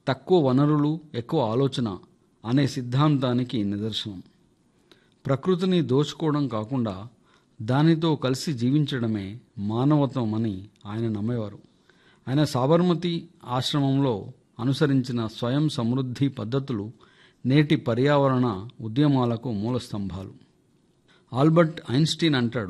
తక్కువ వనరులు ఎక్కువ ఆలోచన అనే సిద్ధాంతానికి నిదర్శనం ప్రకృతిని దోచుకోవడం కాకుండా దానితో కలిసి జీవించడమే మానవత్వం అని ఆయన నమ్మేవారు ఆయన సాబర్మతి ఆశ్రమంలో అనుసరించిన స్వయం సమృద్ధి పద్ధతులు నేటి పర్యావరణ ఉద్యమాలకు మూల స్తంభాలు ఆల్బర్ట్ ఐన్స్టీన్ అంటాడు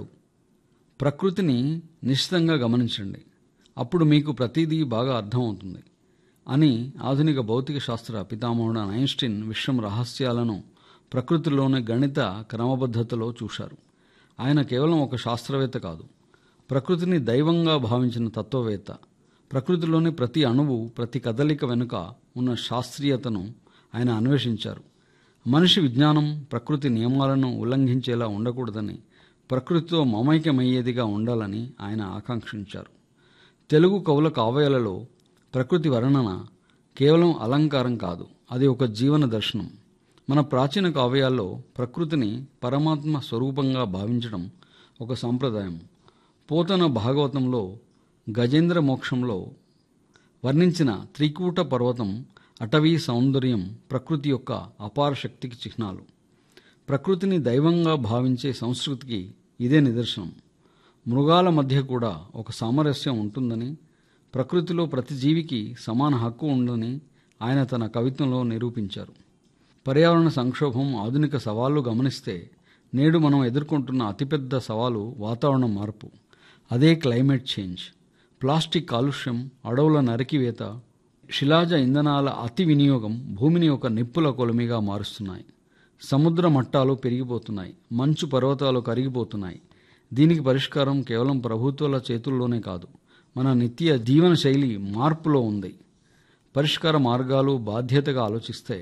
ప్రకృతిని నిశ్చితంగా గమనించండి అప్పుడు మీకు ప్రతిదీ బాగా అర్థమవుతుంది అని ఆధునిక భౌతిక శాస్త్ర పితామహుడు ఐన్స్టీన్ విశ్వం రహస్యాలను ప్రకృతిలోని గణిత క్రమబద్ధతలో చూశారు ఆయన కేవలం ఒక శాస్త్రవేత్త కాదు ప్రకృతిని దైవంగా భావించిన తత్వవేత్త ప్రకృతిలోని ప్రతి అణువు ప్రతి కదలిక వెనుక ఉన్న శాస్త్రీయతను ఆయన అన్వేషించారు మనిషి విజ్ఞానం ప్రకృతి నియమాలను ఉల్లంఘించేలా ఉండకూడదని ప్రకృతితో మమైక్యమయ్యేదిగా ఉండాలని ఆయన ఆకాంక్షించారు తెలుగు కవుల కావ్యాలలో ప్రకృతి వర్ణన కేవలం అలంకారం కాదు అది ఒక జీవన దర్శనం మన ప్రాచీన కావ్యాల్లో ప్రకృతిని పరమాత్మ స్వరూపంగా భావించడం ఒక సంప్రదాయం పోతన భాగవతంలో గజేంద్ర మోక్షంలో వర్ణించిన త్రికూట పర్వతం అటవీ సౌందర్యం ప్రకృతి యొక్క అపార శక్తికి చిహ్నాలు ప్రకృతిని దైవంగా భావించే సంస్కృతికి ఇదే నిదర్శనం మృగాల మధ్య కూడా ఒక సామరస్యం ఉంటుందని ప్రకృతిలో ప్రతి జీవికి సమాన హక్కు ఉందని ఆయన తన కవిత్వంలో నిరూపించారు పర్యావరణ సంక్షోభం ఆధునిక సవాళ్లు గమనిస్తే నేడు మనం ఎదుర్కొంటున్న అతిపెద్ద సవాలు వాతావరణ మార్పు అదే క్లైమేట్ చేంజ్ ప్లాస్టిక్ కాలుష్యం అడవుల నరికివేత శిలాజ ఇంధనాల అతి వినియోగం భూమిని ఒక నిప్పుల కొలిమిగా మారుస్తున్నాయి సముద్ర మట్టాలు పెరిగిపోతున్నాయి మంచు పర్వతాలు కరిగిపోతున్నాయి దీనికి పరిష్కారం కేవలం ప్రభుత్వాల చేతుల్లోనే కాదు మన నిత్య జీవన శైలి మార్పులో ఉంది పరిష్కార మార్గాలు బాధ్యతగా ఆలోచిస్తే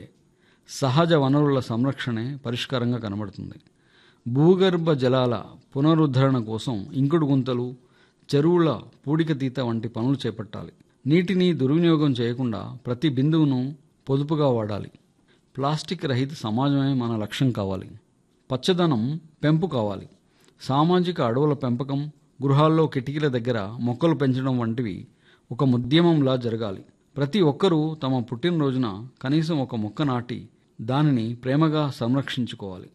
సహజ వనరుల సంరక్షణే పరిష్కారంగా కనబడుతుంది భూగర్భ జలాల పునరుద్ధరణ కోసం ఇంకుడు గుంతలు చెరువుల పూడికతీత వంటి పనులు చేపట్టాలి నీటిని దుర్వినియోగం చేయకుండా ప్రతి బిందువును పొదుపుగా వాడాలి ప్లాస్టిక్ రహిత సమాజమే మన లక్ష్యం కావాలి పచ్చదనం పెంపు కావాలి సామాజిక అడవుల పెంపకం గృహాల్లో కిటికీల దగ్గర మొక్కలు పెంచడం వంటివి ఒక ఉద్యమంలా జరగాలి ప్రతి ఒక్కరూ తమ పుట్టినరోజున కనీసం ఒక మొక్క నాటి దానిని ప్రేమగా సంరక్షించుకోవాలి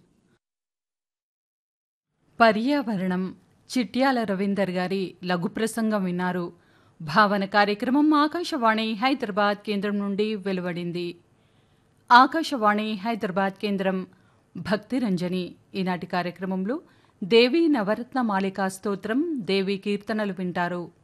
పర్యావరణం చిట్యాల రవీందర్ గారి లఘు ప్రసంగం విన్నారు భావన కార్యక్రమం ఆకాశవాణి హైదరాబాద్ కేంద్రం నుండి వెలువడింది ఆకాశవాణి హైదరాబాద్ కేంద్రం భక్తి రంజని ఈనాటి కార్యక్రమంలో దేవీ నవరత్న మాలికా స్తోత్రం దేవీ కీర్తనలు వింటారు